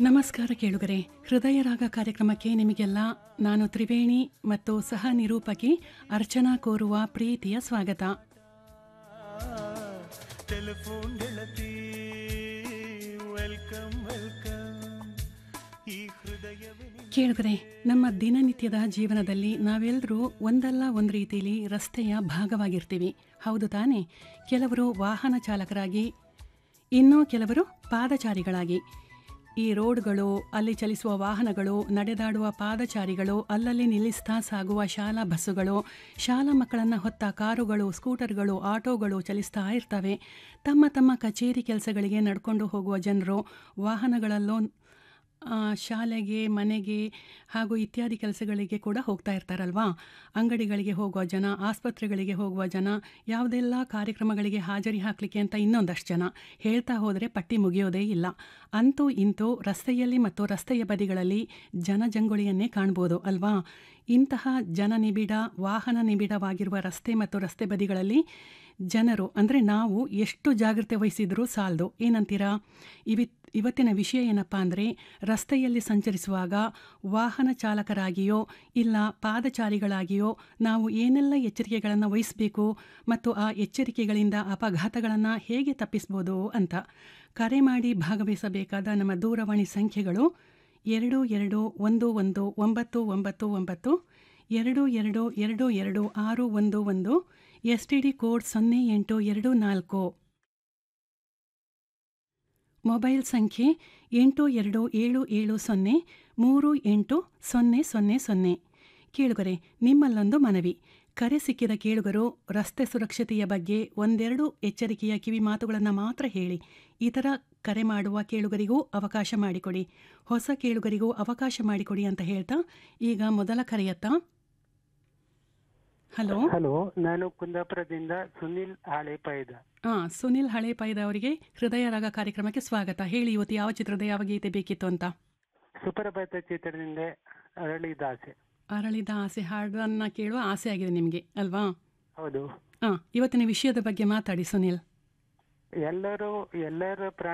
ನಮಸ್ಕಾರ ಕೇಳುಗರೆ ಹೃದಯ ರಾಗ ಕಾರ್ಯಕ್ರಮಕ್ಕೆ ನಿಮಗೆಲ್ಲ ನಾನು ತ್ರಿವೇಣಿ ಮತ್ತು ಸಹ ನಿರೂಪಕಿ ಅರ್ಚನಾ ಕೋರುವ ಪ್ರೀತಿಯ ಸ್ವಾಗತ ಟೆಲಿಫೋನ್ ಗೆಳತಿ ವೆಲ್ಕಮ್ ವೆಲ್ಕಮ್ ಈ ಹೃದಯವೇ ನಿನ್ನ ಕೇಳುಗರೆ ನಮ್ಮ ದಿನನಿತ್ಯದ ಜೀವನದಲ್ಲಿ ನಾವೆಲ್ಲರೂ ಒಂದಲ್ಲ ಒಂದು ರೀತಿಯಲ್ಲಿ ರಸ್ತೆಯ ಭಾಗವಾಗಿರ್ತೀವಿ ಹೌದು ತಾನೇ ಕೆಲವರು ವಾಹನ ಚಾಲಕರಾಗಿ ಇನ್ನೂ ಕೆಲವರು ಪಾದಚಾರಿಗಳಾಗಿ ಈ ರೋಡ್ಗಳು ಅಲ್ಲಿ ಚಲಿಸುವ ವಾಹನಗಳು ನಡೆದಾಡುವ ಪಾದಚಾರಿಗಳು ಅಲ್ಲಲ್ಲಿ ನಿಲ್ಲಿಸ್ತಾ ಸಾಗುವ ಶಾಲಾ ಬಸ್ಸುಗಳು ಶಾಲಾ ಮಕ್ಕಳನ್ನು ಹೊತ್ತ ಕಾರುಗಳು ಸ್ಕೂಟರ್ಗಳು ಆಟೋಗಳು ಚಲಿಸ್ತಾ ಇರ್ತವೆ ತಮ್ಮ ತಮ್ಮ ಕಚೇರಿ ಕೆಲಸಗಳಿಗೆ ನಡ್ಕೊಂಡು ಹೋಗುವ ಜನರು ವಾಹನಗಳಲ್ಲೋ ಆ, ಶಾಲೆಗೆ ಮನೆಗೆ ಹಾಗೂ ಇತ್ಯಾದಿ ಕೆಲಸಗಳಿಗೆ ಕೂಡ ಹೋಗ್ತಾ ಇರ್ತಾರಲ್ವಾ ಅಂಗಡಿಗಳಿಗೆ ಹೋಗುವ ಜನ ಆಸ್ಪತ್ರೆಗಳಿಗೆ ಹೋಗುವ ಜನ ಯಾವುದೆಲ್ಲ ಕಾರ್ಯಕ್ರಮಗಳಿಗೆ ಹಾಜರಿ ಹಾಕಲಿಕ್ಕೆ ಅಂತ ಇನ್ನೊಂದಷ್ಟು ಜನ ಹೇಳ್ತಾ ಹೋದರೆ ಪಟ್ಟಿ ಮುಗಿಯೋದೇ ಇಲ್ಲ ಅಂತೂ ಇಂತೂ ರಸ್ತೆಯಲ್ಲಿ ಮತ್ತು ರಸ್ತೆಯ ಬದಿಗಳಲ್ಲಿ ಜನಜಂಗುಳಿಯನ್ನೇ ಕಾಣ್ಬೋದು ಅಲ್ವಾ ಇಂತಹ ಜನನಿಬಿಡ ವಾಹನ ನಿಬಿಡವಾಗಿರುವ ರಸ್ತೆ ಮತ್ತು ರಸ್ತೆ ಬದಿಗಳಲ್ಲಿ ಜನರು ಅಂದರೆ ನಾವು ಎಷ್ಟು ಜಾಗ್ರತೆ ವಹಿಸಿದರೂ ಸಾಲದು ಏನಂತೀರಾ ಇವಿ ಇವತ್ತಿನ ವಿಷಯ ಏನಪ್ಪ ಅಂದರೆ ರಸ್ತೆಯಲ್ಲಿ ಸಂಚರಿಸುವಾಗ ವಾಹನ ಚಾಲಕರಾಗಿಯೋ ಇಲ್ಲ ಪಾದಚಾರಿಗಳಾಗಿಯೋ ನಾವು ಏನೆಲ್ಲ ಎಚ್ಚರಿಕೆಗಳನ್ನು ವಹಿಸಬೇಕು ಮತ್ತು ಆ ಎಚ್ಚರಿಕೆಗಳಿಂದ ಅಪಘಾತಗಳನ್ನು ಹೇಗೆ ತಪ್ಪಿಸ್ಬೋದು ಅಂತ ಕರೆ ಮಾಡಿ ಭಾಗವಹಿಸಬೇಕಾದ ನಮ್ಮ ದೂರವಾಣಿ ಸಂಖ್ಯೆಗಳು ಎರಡು ಎರಡು ಒಂದು ಒಂದು ಒಂಬತ್ತು ಒಂಬತ್ತು ಒಂಬತ್ತು ಎರಡು ಎರಡು ಎರಡು ಎರಡು ಆರು ಒಂದು ಒಂದು ಎಸ್ ಟಿ ಡಿ ಕೋಡ್ ಸೊನ್ನೆ ಎಂಟು ಎರಡು ನಾಲ್ಕು ಮೊಬೈಲ್ ಸಂಖ್ಯೆ ಎಂಟು ಎರಡು ಏಳು ಏಳು ಸೊನ್ನೆ ಮೂರು ಎಂಟು ಸೊನ್ನೆ ಸೊನ್ನೆ ಸೊನ್ನೆ ಕೇಳುಗರೆ ನಿಮ್ಮಲ್ಲೊಂದು ಮನವಿ ಕರೆ ಸಿಕ್ಕಿದ ಕೇಳುಗರು ರಸ್ತೆ ಸುರಕ್ಷತೆಯ ಬಗ್ಗೆ ಒಂದೆರಡು ಎಚ್ಚರಿಕೆಯ ಕಿವಿ ಮಾತುಗಳನ್ನು ಮಾತ್ರ ಹೇಳಿ ಇತರ ಕರೆ ಮಾಡುವ ಕೇಳುಗರಿಗೂ ಅವಕಾಶ ಮಾಡಿಕೊಡಿ ಹೊಸ ಕೇಳುಗರಿಗೂ ಅವಕಾಶ ಮಾಡಿಕೊಡಿ ಅಂತ ಹೇಳ್ತಾ ಈಗ ಮೊದಲ ಕರೆಯತ್ತ ಹಲೋ ಹಲೋ ನಾನು ಕುಂದಾಪುರದಿಂದ ಸುನಿಲ್ ಹಾಳೆಪಾಯ್ದ ಹಾ ಸುನಿಲ್ ಹಳೇಪಾಯ್ದ ಅವರಿಗೆ ಹೃದಯ ರಾಗ ಕಾರ್ಯಕ್ರಮಕ್ಕೆ ಸ್ವಾಗತ ಹೇಳಿ ಇವತ್ತು ಯಾವ ಚಿತ್ರದ ಯಾವ ಗೀತೆ ಬೇಕಿತ್ತು ಅಂತ ಸುಪ್ರಭಾತ ಚಿತ್ರದಿಂದ ಅರಳಿದ ಆಸೆ ಅರಳಿದ ಆಸೆ ಹಾಡನ್ನ ಕೇಳುವ ಆಸೆ ಆಗಿದೆ ನಿಮಗೆ ಅಲ್ವಾ ಹೌದು ಹಾ ಇವತ್ತಿನ ವಿಷಯದ ಬಗ್ಗೆ ಮಾತಾಡಿ ಸುನಿಲ್ ಎಲ್ಲರೂ ಎಲ್ಲರ ಪ್ರಾಣ